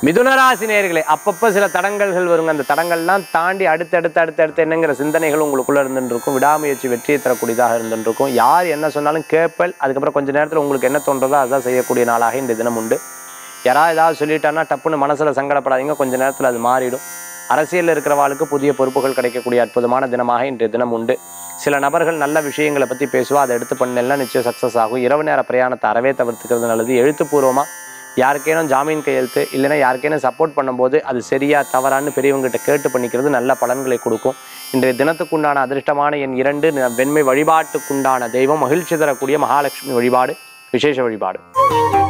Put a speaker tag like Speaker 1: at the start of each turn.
Speaker 1: மிதுனராசி நேயர்களே அப்பப்போ சில தடங்கல்கள் வருங்க அந்த தடங்கள்லாம் தாண்டி அடுத்தடுத்து அடுத்தடுத்து என்னங்கிற சிந்தனைகள் உங்களுக்குள்ள இருந்துட்டு இருக்கும் விடாமுயற்சி வெற்றியை தரக்கூடியதாக இருந்துட்டு இருக்கும் யார் என்ன சொன்னாலும் கேட்பல் அதுக்கப்புறம் கொஞ்ச நேரத்தில் உங்களுக்கு என்ன தோன்றதோ அதுதான் செய்யக்கூடிய நாளாக இந்த தினம் உண்டு யாராவது ஏதாவது சொல்லிட்டான்னா டப்புன்னு மனசில் சங்கடப்படாதீங்க கொஞ்ச நேரத்தில் அது மாறிடும் அரசியலில் இருக்கிறவாளுக்கு புதிய பொறுப்புகள் கிடைக்கக்கூடிய அற்புதமான தினமாக இன்றைய தினம் உண்டு சில நபர்கள் நல்ல விஷயங்களை பற்றி பேசுவா அதை எடுத்து பண்ணலாம் நிச்சயம் சக்ஸஸ் ஆகும் இரவு நேர பிரயாணத்தை அறவே தவிர்த்துக்கிறது நல்லது எழுத்துப்பூர்வமாக யாருக்கேனும் ஜாமீன் கையெழுத்து இல்லைன்னா யாருக்கேனும் சப்போர்ட் பண்ணும்போது அது சரியா தவறான்னு பெரியவங்ககிட்ட கேட்டு பண்ணிக்கிறது நல்ல பலன்களை கொடுக்கும் இன்றைய தினத்துக்குண்டான அதிர்ஷ்டமான என் இரண்டு ந- வெண்மை வழிபாட்டுக்குண்டான தெய்வம் மகிழ்ச்சி தரக்கூடிய மகாலட்சுமி வழிபாடு விசேஷ வழிபாடு